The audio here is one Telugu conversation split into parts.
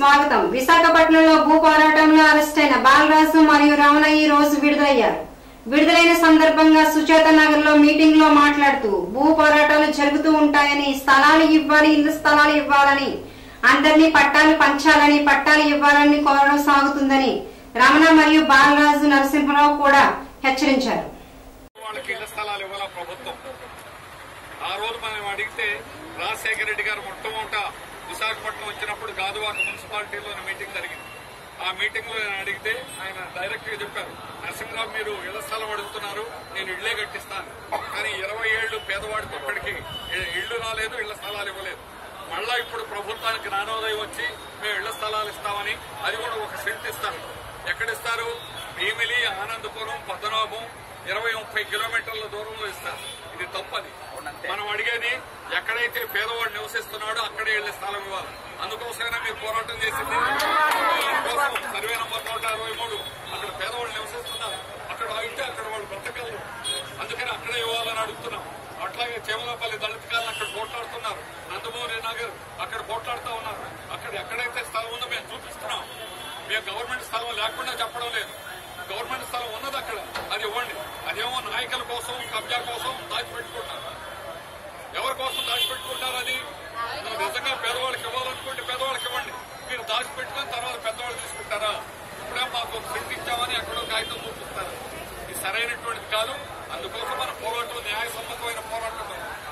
స్వాగతం విశాఖపట్నంలో భూ పోరాటంలో అరెస్టైన బాలరాజు మరియు రమణ ఈ రోజు విడుదలయ్యారు విడుదలైన సందర్భంగా సుచేత నగర్ లో మీటింగ్ లో మాట్లాడుతూ భూ పోరాటాలు జరుగుతూ ఉంటాయని స్థలాలు ఇవ్వాలి ఇల్లు స్థలాలు ఇవ్వాలని అందరినీ పట్టాలు పంచాలని పట్టాలు ఇవ్వాలని కోరడం సాగుతుందని రమణ మరియు బాలరాజు నరసింహరావు కూడా హెచ్చరించారు వాళ్ళకి ఇళ్ల స్థలాలు ఇవ్వాల ప్రభుత్వం ఆ రోజు మనం అడిగితే రాజశేఖర రెడ్డి గారు మొట్టమొదట విశాఖపట్నం వచ్చినప్పుడు గాజువాక మున్సిపాలిటీలో మీటింగ్ జరిగింది ఆ మీటింగ్ లో నేను అడిగితే ఆయన డైరెక్ట్ గా చెప్పారు నరసింహరావు మీరు ఇళ్ల స్థలం అడుగుతున్నారు నేను ఇళ్లే కట్టిస్తాను కానీ ఇరవై ఏళ్లు పేదవాడికి ఒక్కడికి ఇ- ఇళ్లు రాలేదు ఇళ్ల స్థలాలు ఇవ్వలేదు మళ్ళా ఇప్పుడు ప్రభుత్వానికి నానోదయం వచ్చి మేము ఇళ్ల స్థలాలు ఇస్తామని అది కూడా ఒక సెంట్ ఇస్తాను ఎక్కడిస్తారు భీమిలి ఆనందపురం పద్మనాభం ఇరవై ముప్పై కిలోమీటర్ల దూరంలో ఇస్తారు ఇది తప్పది మనం అడిగేది ఎక్కడైతే పేదవాడు నివసిస్తున్నాడో అక్కడే ఇళ్ల స్థలం ఇవ్వాలి అందుకోసమైనా మీరు పోరాటం చేసింది కోసం సర్వే నంబర్ నూట అరవై మూడు అక్కడ పేదవాళ్ళు నివసిస్తున్నారు అక్కడ అయితే అక్కడ వాళ్ళు బ్రతకలు అందుకని అక్కడే ఇవ్వాలని అడుగుతున్నాం అట్లాగే చేమలపల్లి దళిత కాలను అక్కడ పోట్లాడుతున్నారు నందమూరి నగర్ అక్కడ పోట్లాడుతూ ఉన్నారు అక్కడ ఎక్కడైతే స్థలం ఉందో మేము చూపిస్తున్నాం మేము గవర్నమెంట్ స్థలం లేకుండా చెప్పడం లేదు గవర్నమెంట్ స్థలం ఉన్నది అక్కడ అది ఇవ్వండి అదేమో నాయకుల కోసం కబ్జా కోసం దాచిపెట్టుకుంటారు ఎవరి కోసం దాచిపెట్టుకుంటారు అది నువ్వు నిజంగా పేదవాళ్ళకి ఇవ్వాలనుకుంటే పేదవాళ్ళకి ఇవ్వండి మీరు దాచిపెట్టుకుని తర్వాత పెద్దవాళ్ళు తీసుకుంటారా ఇప్పుడే మాకు ఒక సెంట్ ఇచ్చామని ఎక్కడో కాగితం చూపిస్తారు ఇది సరైనటువంటిది కాదు అందుకోసం మన పోరాటం న్యాయసమ్మతమైన పోరాటం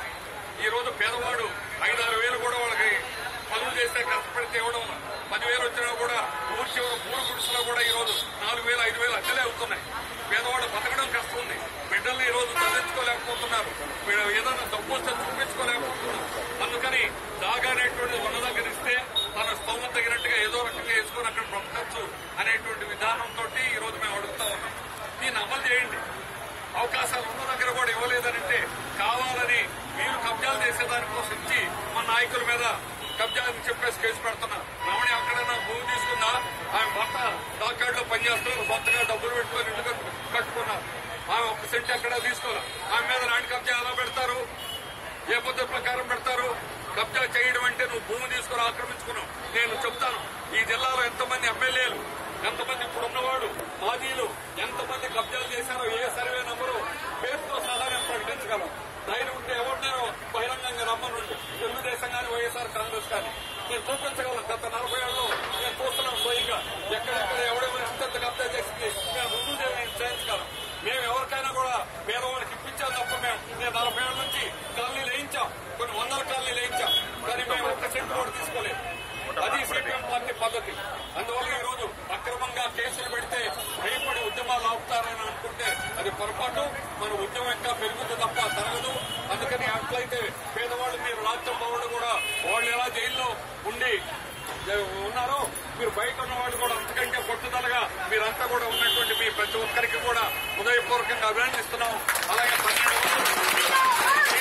ఈ రోజు పేదవాడు ఐదారు వేలు కూడా వాళ్ళకి పనులు చేస్తే కష్టపడితే ఇవ్వడం పదివేలు వచ్చినా కూడా ఊరి చివరి మూడు గుడిసెలో కూడా ఈ రోజు నాలుగు వేలు ఐదు వేలు అద్దెలే అవుతున్నాయి పేదవాడు బతకడం కష్టం ఉంది బిడ్డల్ని ఈ రోజు చదివించుకోలేకపోతున్నారు వీళ్ళు ఏదైనా డబ్బు వస్తే చూపించుకోలేకపోతున్నారు అందుకని జాగా అనేటువంటిది ఉన్న దగ్గర ఇస్తే తన స్తోమం తగినట్టుగా ఏదో రకంగా వేసుకొని అక్కడ బ్రతకచ్చు అనేటువంటి విధానంతో ఈ రోజు మేము అడుగుతా ఉన్నాం దీన్ని అమలు చేయండి అవకాశాలు ఉన్న దగ్గర కూడా ఇవ్వలేదనంటే కావాలని మీరు కబ్జాలు చేసేదానికోసం ఇచ్చి మన నాయకుల మీద కబ్జా అని చెప్పేసి కేసు పెడుతున్నారు రమణి అక్కడైనా భూమి తీసుకున్నా ఆమె భర్త డాక్టర్లో పనిచేస్తున్నారు సొంతగా డబ్బులు పెట్టుకొని ఇల్లు కట్టు- కట్టుకున్నారు ఆమె ఒక్క సెంట్ ఎక్కడ తీసుకోవాలి ఆమె మీద నాటి కబ్జా ఎలా పెడతారు ఏ పద్ధతి ప్రకారం పెడతారు కబ్జా చేయడం అంటే నువ్వు భూమి తీసుకుని ఆక్రమించుకున్నావు నేను చెప్తాను ఈ జిల్లాలో ఎంతమంది ఎమ్మెల్యేలు ఎంతమంది ఇప్పుడున్నవాడు మాజీలు ఎంతమంది కబ్జాలు చేశారో ఏ సర్వే నంబరు పేరుతో సహా నేను ప్రకటించగలం ధైర్యం ఉంటే ఎవరినైనా బహిరంగంగా రమ్మనుండి తెలుగుదేశం కానీ వైఎస్ఆర్ కాంగ్రెస్ కానీ నేను చూపించగలను గత నలభై ఏళ్ళు నేను చూస్తున్నాను స్వయంగా ఎక్కడెక్కడ ఎవడెవరు ఎంతెంత కబ్జా చేసింది నేను రుజువు చేయ- నేను చేయించగలను మేము ఎవరికైనా కూడా పేదవాళ్ళకి ఇప్పించాం తప్ప మేము నేను నలభై ఏళ్ళ నుంచి కాలనీలు వేయించాం కొన్ని వందల కాలనీలు వేయించాం కానీ మేము ఒక్క సెంటు కూడా తీసుకోలేదు అది సిపిఎం పార్టీ పద్ధతి అందువల్ల ఈ రోజు అక్రమంగా కేసులు పెడితే భయపడి ఉద్యమాలు ఆపుతారని అనుకుంటే అది పొరపాటు మన ఉద్యమం ఇంకా పెరుగుతుంది తప్ప తరగదు అందుకని అట్లయితే పేదవాళ్ళు మీరు రాజ్యం బావుడు కూడా వాళ్ళు ఎలా జైల్లో ఉండి ఉన్నారో మీరు బయట ఉన్న వాళ్ళు కూడా అంతకంటే పట్టుదలగా మీరంతా కూడా ఉన్నటువంటి మీ ప్రతి ఒక్కరికి కూడా హృదయపూర్వకంగా అభినందిస్తున్నాం అలాగే పన్నెండు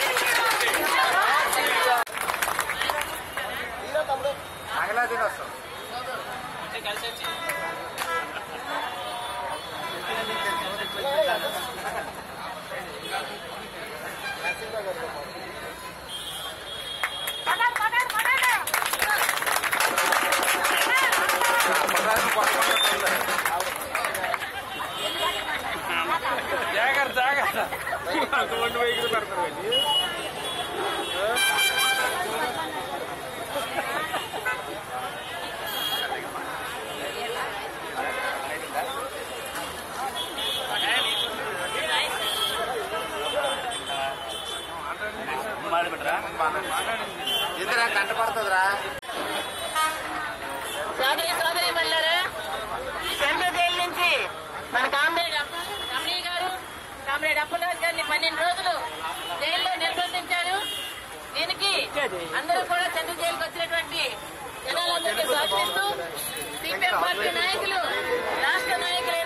మహిళా దినోత్సవం జాగ్రత్త జాగ్రత్త అటువంటి వెహికల్ పెడతారు ఎందురా గంట పడుతుందిరా సోదరి సోదరి మళ్ళారా సెంట్రల్ జైలు నుంచి మన కామ్రేడ్ అప్ప- రమణి గారు కామ్రేడ్ అప్పలరాజు గారిని పన్నెండు రోజులు జైల్లో నిర్బంధించారు దీనికి అందరూ కూడా సెంట్రల్ జైలుకి వచ్చినటువంటి జనాలందరికీ స్వాగతిస్తూ సిపిఎం పార్టీ నాయకులు రాష్ట్ర నాయకులు